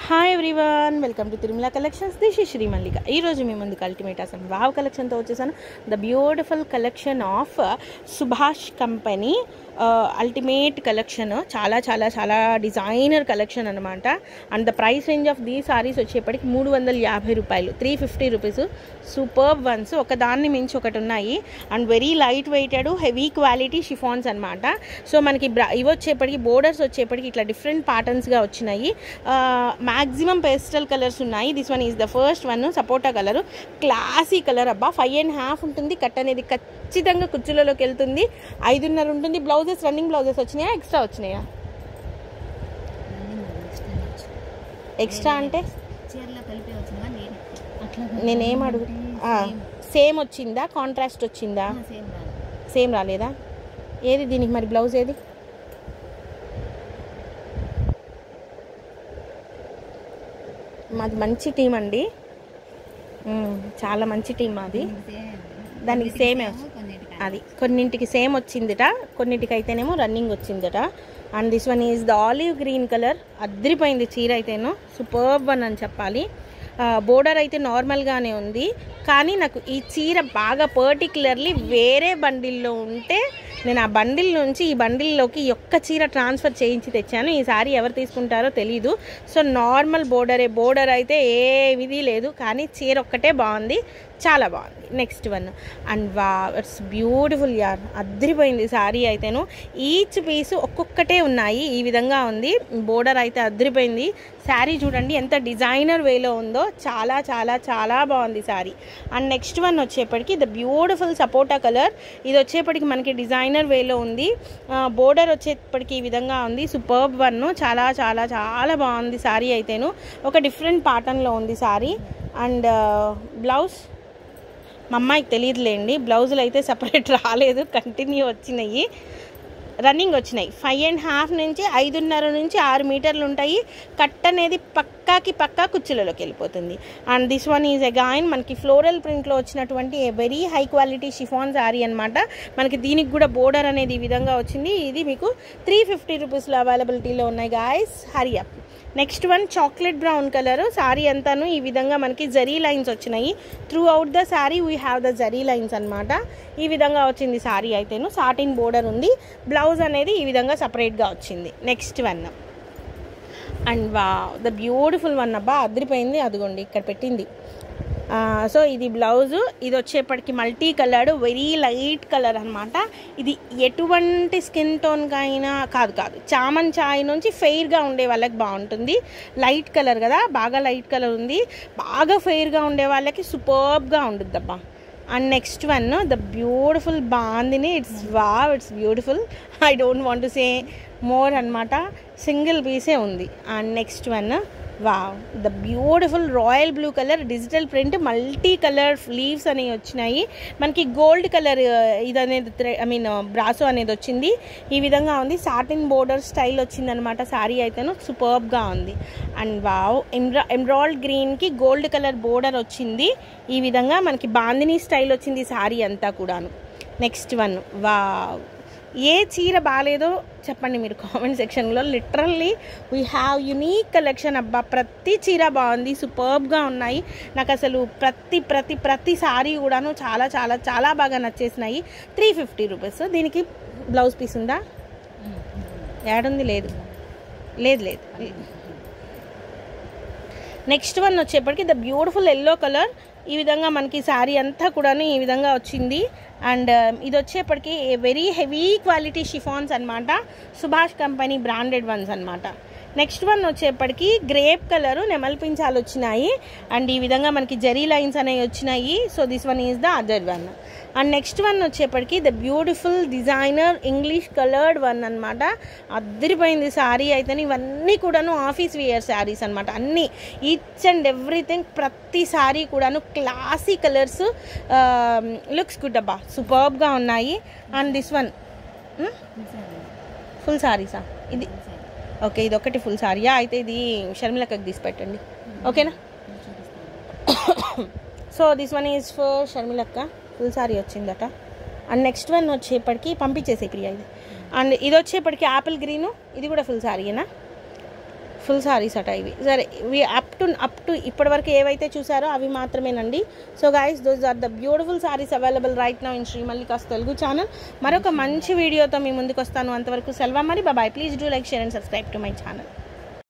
hi everyone welcome to Tirumala collections this is Shri Mallika ఈరోజు మీ ముందుకు అల్టిమేట్ అసలు వావ్ కలెక్షన్తో వచ్చేసాను the beautiful collection of Subhash company ultimate collection చాలా చాలా చాలా డిజైనర్ కలెక్షన్ అనమాట and the price range of the saris వచ్చేప్పటికి మూడు వందల యాభై రూపాయలు three fifty rupees super ones ఒక దాన్ని మించి ఒకటి ఉన్నాయి and very light weighted heavy quality chiffons అనమాట సో మనకి బ్రా ఇవి వచ్చేప్పటికి బోర్డర్స్ వచ్చేప్పటికి ఇట్లా డిఫరెంట్ ప్యాటర్న్స్గా వచ్చినాయి మ్యాక్సిమం పేస్టల్ కలర్స్ ఉన్నాయి this one is the first one sapota colour classy colour అబ్బా ఫైవ్ అండ్ హాఫ్ ఉంటుంది కట్ అనేది ఖచ్చితంగా కుచ్చులలోకి వెళ్తుంది ఐదున్నర ఉంటుంది బ్లౌజెస్ రన్నింగ్ బ్లౌజెస్ వచ్చినాయా ఎక్స్ట్రా వచ్చినాయా ఎక్స్ట్రా అంటే చీరలో కలిపి వచ్చిందా నేను అట్లా నేనేం అడుగు సేమ్ వచ్చిందా కాంట్రాస్ట్ వచ్చిందా సేమ్ రాదు సేమ్ రాలేదా ఏది దీనికి మరి బ్లౌజ్ ఏది మాది మంచి టీం అండి మ్మ్, చాలా మంచి టీం మాది దానికి సేమే కొన్నిటికి అది కొన్నింటికి సేమ్ వచ్చిందిట కొన్నింటికి అయితేనేమో రన్నింగ్ వచ్చిందట and this one is the olive green colour అద్దరిపోయింది చీర అయితేనో సూపర్ వన్ అని చెప్పాలి బోర్డర్ అయితే నార్మల్గానే ఉంది కానీ నాకు ఈ చీర బాగా పర్టికులర్లీ వేరే బండిల్లో ఉంటే నేను ఆ బండిల్ నుంచి ఈ బండిల్లోకి ఈ ఒక్క చీర ట్రాన్స్ఫర్ చేయించి తెచ్చాను ఈ సారీ ఎవరు తీసుకుంటారో తెలీదు సో నార్మల్ బోర్డరే బోర్డర్ అయితే ఏ విధి లేదు కానీ చీర ఒక్కటే బాగుంది చాలా బాగుంది next one and wow it's beautiful యార్ అద్దరిపోయింది సారీ అయితేను ఈచ్ పీస్ ఒక్కొక్కటే ఉన్నాయి ఈ విధంగా ఉంది బోర్డర్ అయితే అద్దరిపోయింది శారీ చూడండి ఎంత డిజైనర్ వేలో ఉందో చాలా చాలా చాలా బాగుంది శారీ అండ్ నెక్స్ట్ వన్ వచ్చేప్పటికి ద బ్యూటిఫుల్ సపోటా కలర్ ఇది వచ్చేప్పటికి మనకి డిజైనర్ వేలో ఉంది బోర్డర్ వచ్చేప్పటికి ఈ విధంగా ఉంది సూపర్బ్ వన్ చాలా చాలా చాలా బాగుంది శారీ అయితేను ఒక డిఫరెంట్ ప్యాటర్న్లో ఉంది శారీ అండ్ బ్లౌజ్ మా అమ్మాయికి తెలియదులేండి బ్లౌజులు అయితే సపరేట్ రాలేదు కంటిన్యూ వచ్చినాయి రన్నింగ్ వచ్చినాయి ఫైవ్ అండ్ హాఫ్ నుంచి ఐదున్నర నుంచి ఆరు మీటర్లు ఉంటాయి కట్ అనేది పక్కాకి పక్కా కుచ్చులలోకి వెళ్ళిపోతుంది and this one is again మనకి ఫ్లోరల్ ప్రింట్లో వచ్చినటువంటి a very high quality chiffon sari అనమాట మనకి దీనికి కూడా బోర్డర్ అనేది ఈ విధంగా వచ్చింది ఇది మీకు త్రీ ఫిఫ్టీ రూపీస్లో అవైలబిలిటీలో ఉన్నాయి guys hurry up next one chocolate brown colour sari అంతాను ఈ విధంగా మనకి జరీ లైన్స్ వచ్చినాయి throughout the sari we have the zari lines అనమాట ఈ విధంగా వచ్చింది సారీ అయితేను సాటిన్ బోర్డర్ ఉంది బ్లౌజ్ అనేది ఈ విధంగా సపరేట్గా వచ్చింది next one and wow the beautiful one అబ్బా అదిరిపోయింది అదిగోండి ఇక్కడ పెట్టింది సో ఇది బ్లౌజు ఇది వచ్చేప్పటికి multi coloured very light colour అనమాట ఇది ఎటువంటి స్కిన్ టోన్కైనా కాదు కాదు చామన్ చాయ్ నుంచి ఫెయిర్గా ఉండే వాళ్ళకి బాగుంటుంది లైట్ కలర్ కదా బాగా లైట్ కలర్ ఉంది బాగా ఫెయిర్గా ఉండే వాళ్ళకి సూపర్బ్గా ఉంటుంది అబ్బా and next one the beautiful bandhani it's wow it's beautiful I don't want to say more అనమాట సింగిల్ పీసే ఉంది and next one wow the beautiful royal blue colour digital print multi colour leaves అనేవి వచ్చినాయి మనకి గోల్డ్ కలర్ ఇది అనేది I mean brasso అనేది వచ్చింది ఈ విధంగా ఉంది సాటిన్ బోర్డర్ స్టైల్ వచ్చింది అనమాట శారీ అయితేను సూపర్బ్గా ఉంది అండ్ వావ్ ఎంబ్రా ఎంబ్రాయిడ్ గ్రీన్కి గోల్డ్ కలర్ బోర్డర్ వచ్చింది ఈ విధంగా మనకి బాందిని స్టైల్ వచ్చింది శారీ అంతా కూడాను నెక్స్ట్ వన్ వావ్ ఏ చీర బాగాలేదో చెప్పండి మీరు కామెంట్ సెక్షన్లో literally we have unique collection అబ్బా ప్రతి చీర బాగుంది సూపర్బ్గా ఉన్నాయి నాకు అసలు ప్రతి ప్రతి ప్రతి సారీ కూడాను చాలా చాలా చాలా బాగా నచ్చేసినాయి త్రీ ఫిఫ్టీ రూపీస్ దీనికి బ్లౌజ్ పీస్ ఉందా ఏడుంది లేదు లేదు లేదు నెక్స్ట్ వన్ వచ్చేప్పటికి ద బ్యూటిఫుల్ ఎల్లో కలర్ ఈ విధంగా మనకి శారీ అంతా కూడాను ఈ విధంగా వచ్చింది అండ్ ఇది వచ్చేప్పటికి వెరీ హెవీ క్వాలిటీ షిఫాన్స్ అనమాట సుభాష్ కంపెనీ బ్రాండెడ్ వన్స్ అనమాట నెక్స్ట్ వన్ వచ్చేప్పటికి గ్రేప్ కలర్ నెమల్ పించాలు వచ్చినాయి అండ్ ఈ విధంగా మనకి జరీ లైన్స్ అనేవి వచ్చినాయి so this one is the other one and next one వచ్చేప్పటికి the beautiful designer English coloured one అనమాట అద్దరిపోయింది శారీ అయితే ఇవన్నీ కూడాను ఆఫీస్ వేయర్ శారీస్ అనమాట అన్నీ ఈచ్ అండ్ ఎవ్రీథింగ్ ప్రతి శారీ కూడాను క్లాసీ కలర్స్ లుక్స్ గుడ్ అబ్బా సూపర్బ్గా ఉన్నాయి అండ్ దిస్ వన్ ఫుల్ శారీసా ఇది ఓకే ఇది ఒకటి ఫుల్ సారీయా అయితే ఇది షర్మిలక్కకి తీసి పెట్టండి ఓకేనా so this one is for షర్మిలక్క ఫుల్ సారీ వచ్చిందట అండ్ నెక్స్ట్ వన్ వచ్చేప్పటికి పంపించేసే ప్రియా ఇది అండ్ ఇది వచ్చేప్పటికి యాపిల్ గ్రీను ఇది కూడా ఫుల్ సారీయేనా ఫుల్ సారీస్ అట ఇవి సరే ఇవి అప్ టు అప్ టు ఇప్పటివరకు ఏవైతే చూసారో అవి మాత్రమేనండి so guys those are the beautiful saris available right now in Shri Mallika's Telugu channel మరొక మంచి వీడియోతో మీ ముందుకు వస్తాను అంతవరకు సెల్వా మరి bye please do like share and subscribe to my channel